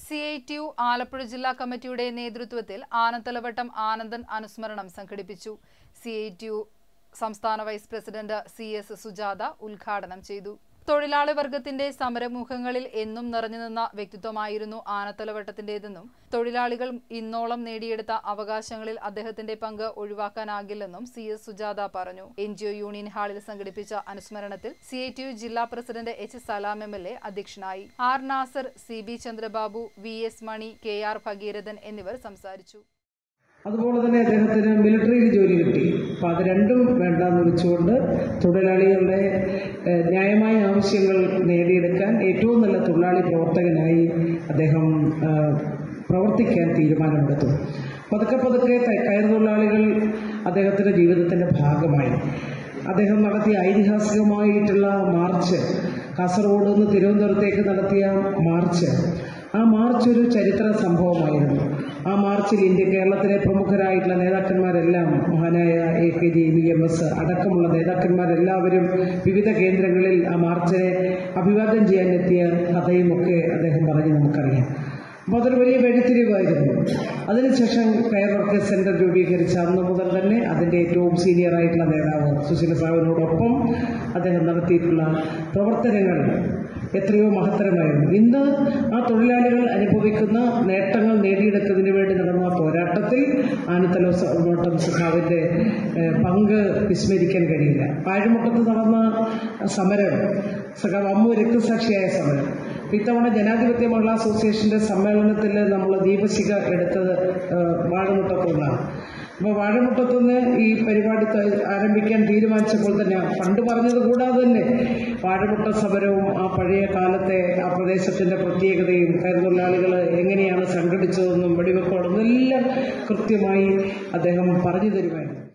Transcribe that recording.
C I T U Alappuzha ജില്ലാ കമ്മിറ്റിയുടെ നേതൃത്വത്തിൽ ആനത്തലവട്ടം ആനന്ദൻ അനുസ്മരണം സംഘടിപ്പിച്ചു സി ഐ ടി യു സംസ്ഥാന vice president C S Sujatha ഉദ്ഘാടനം ചെയ്തു തൊഴിലാളി വർഗത്തിന്റെ സമരമുഖങ്ങളിൽ എന്നും നിറഞ്ഞുനിന്ന വ്യക്തിത്വമായിരുന്നു ആനത്തലവട്ടത്തിന്റേതെന്നും തൊഴിലാളികൾ ഇന്നോളം നേടിയെടുത്ത അവകാശങ്ങളിൽ അദ്ദേഹത്തിന്റെ പങ്ക് ഒഴിവാക്കാനാകില്ലെന്നും സി എസ് സുജാത പറഞ്ഞു എൻ ജി ഒ യൂണിയൻ ഹാളിൽ സംഘടിപ്പിച്ച അനുസ്മരണത്തിൽ സി ഐ ടി യു ജില്ലാ president H Salam M L A അധ്യക്ഷനായി R Nasser C B Chandrababu V S Mani K R Bhagiradhan എന്നിവർ സംസാരിച്ചു അതുപോലെ തന്നെ അദ്ദേഹത്തിന് മിലിറ്ററിയിൽ ജോലി കിട്ടി അപ്പം അത് രണ്ടും വേണ്ടാന്ന് വെച്ചുകൊണ്ട് തൊഴിലാളികളുടെ ഏഹ്, ന്യായമായ ആവശ്യങ്ങൾ നേടിയെടുക്കാൻ ഏറ്റവും നല്ല തൊഴിലാളി പ്രവർത്തകനായി അദ്ദേഹം ഏഹ്, പ്രവർത്തിക്കാൻ തീരുമാനമെടുത്തു പതുക്കെ പതുക്കെ ത- കയർ തൊഴിലാളികൾ അദ്ദേഹത്തിൻ്റെ ജീവിതത്തിൻ്റെ ഭാഗമായി അദ്ദേഹം നടത്തിയ ഐതിഹാസികമായിട്ടുള്ള മാർച്ച് കാസർഗോഡ് നിന്ന് തിരുവനന്തപുരത്തേക്ക് നടത്തിയ മാർച്ച് ആ മാർച്ച് ഒരു ചരിത്ര സംഭവമായിരുന്നു ആ മാർച്ചിൽ ഇന്ത്യ കേരളത്തിലെ പ്രമുഖരായിട്ടുള്ള നേതാക്കന്മാരെല്ലാം മഹാനായ A K G V M S അടക്കമുള്ള നേതാക്കന്മാരെല്ലാവരും വിവിധ കേന്ദ്രങ്ങളിൽ ആ മാർച്ചിനെ അഭിവാദ്യം ചെയ്യാനെത്തിയ കഥയുമൊക്കെ അദ്ദേഹം പറഞ്ഞ് നമുക്കറിയാം അപ്പോൾ അതൊരു വലിയ വഴിത്തിരിവായിരുന്നു അതിനുശേഷം കയർ വർക്കേഴ്സ് സെന്റർ രൂപീകരിച്ച അന്ന് മുതൽ തന്നെ അതിൻ്റെ ഏറ്റവും സീനിയർ ആയിട്ടുള്ള നേതാവ് സുശീല സാവിനോടൊപ്പം അദ്ദേഹം നടത്തിയിട്ടുള്ള പ്രവർത്തനങ്ങൾ എത്രയോ മഹത്തരമായിരുന്നു ഇന്ന് ആ തൊഴിലാളികൾ അനുഭവിക്കുന്ന നേട്ടങ്ങൾ നേടിയെടുക്കുന്നതിന് വേണ്ടി നടന്ന പോരാട്ടത്തിൽ ആനത്തല നോട്ടം സഖാവിൻ്റെ ഏഹ്, പങ്ക് വിസ്മരിക്കാൻ കഴിയില്ല പാഴ്മുട്ടത്ത് നടന്ന സമരം സഖാവ് അമ്മു രക്തസാക്ഷിയായ സമരം അപ്പൊ ഇത്തവണ ജനാധിപത്യ മഹിളാ അസോസിയേഷന്റെ സമ്മേളനത്തിൽ നമ്മൾ ദീപശിഖ എടുത്തത് ഏഹ്, വാഴമുട്ടത്തുനിന്നാണ് അപ്പോൾ വാഴമുട്ടത്തുനിന്ന് ഈ പരിപാടി ത- ആരംഭിക്കാൻ തീരുമാനിച്ചപ്പോൾ തന്നെ ഫണ്ട് പറഞ്ഞത് കൂടാതെ തന്നെ വാഴമുട്ട സമരവും ആ പഴയ കാലത്തെ ആ പ്രദേശത്തിന്റെ പ്രത്യേകതയും കരുതൊഴിലാളികൾ എങ്ങനെയാണ് സംഘടിച്ചതെന്നും വെടിവെപ്പോടെന്നും എല്ലാം കൃത്യമായി അദ്ദേഹം പറഞ്ഞു തരുമായിരുന്നു